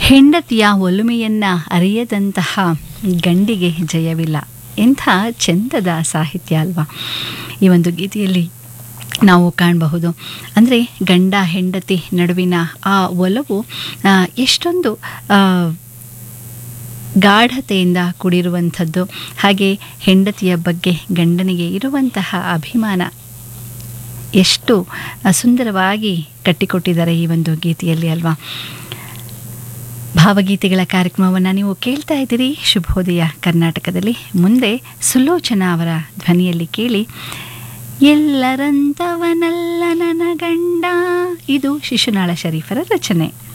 ಹೆಂಡತಿಯ ಒಲುಮೆಯನ್ನ ಅರಿಯದಂತಹ ಗಂಡಿಗೆ ಜಯವಿಲ್ಲ ಎಂಥ ಚಂದದ ಸಾಹಿತ್ಯ ಅಲ್ವಾ ಈ ಒಂದು ಗೀತೆಯಲ್ಲಿ ನಾವು ಕಾಣಬಹುದು ಅಂದರೆ ಗಂಡ ಹೆಂಡತಿ ನಡುವಿನ ಆ ಒಲವು ಆ, ಎಷ್ಟೊಂದು ಆ, ಗಾಢತೆಯಿಂದ ಕೂಡಿರುವಂಥದ್ದು ಹಾಗೆ ಹೆಂಡತಿಯ ಬಗ್ಗೆ ಗಂಡನಿಗೆ ಇರುವಂತಹ ಅಭಿಮಾನ ಎಷ್ಟು ಆ, ಸುಂದರವಾಗಿ ಕಟ್ಟಿಕೊಟ್ಟಿದ್ದಾರೆ ಈ ಒಂದು ಗೀತೆಯಲ್ಲಿ ಅಲ್ವಾ ಭಾವಗೀತೆಗಳ ಕಾರ್ಯಕ್ರಮವನ್ನು ನೀವು ಕೇಳ್ತಾ ಇದ್ದೀರಿ ಶುಭೋದಯ ಕರ್ನಾಟಕದಲ್ಲಿ ಮುಂದೆ ಸುಲೋಚನಾ ಅವರ ಧ್ವನಿಯಲ್ಲಿ ಕೇಳಿ ಎಲ್ಲರಂತವನಲ್ಲ ನನ್ನ ಗಂಡ ಇದು ಶಿಶುನಾಳ ಶರೀಫರ ರಚನೆ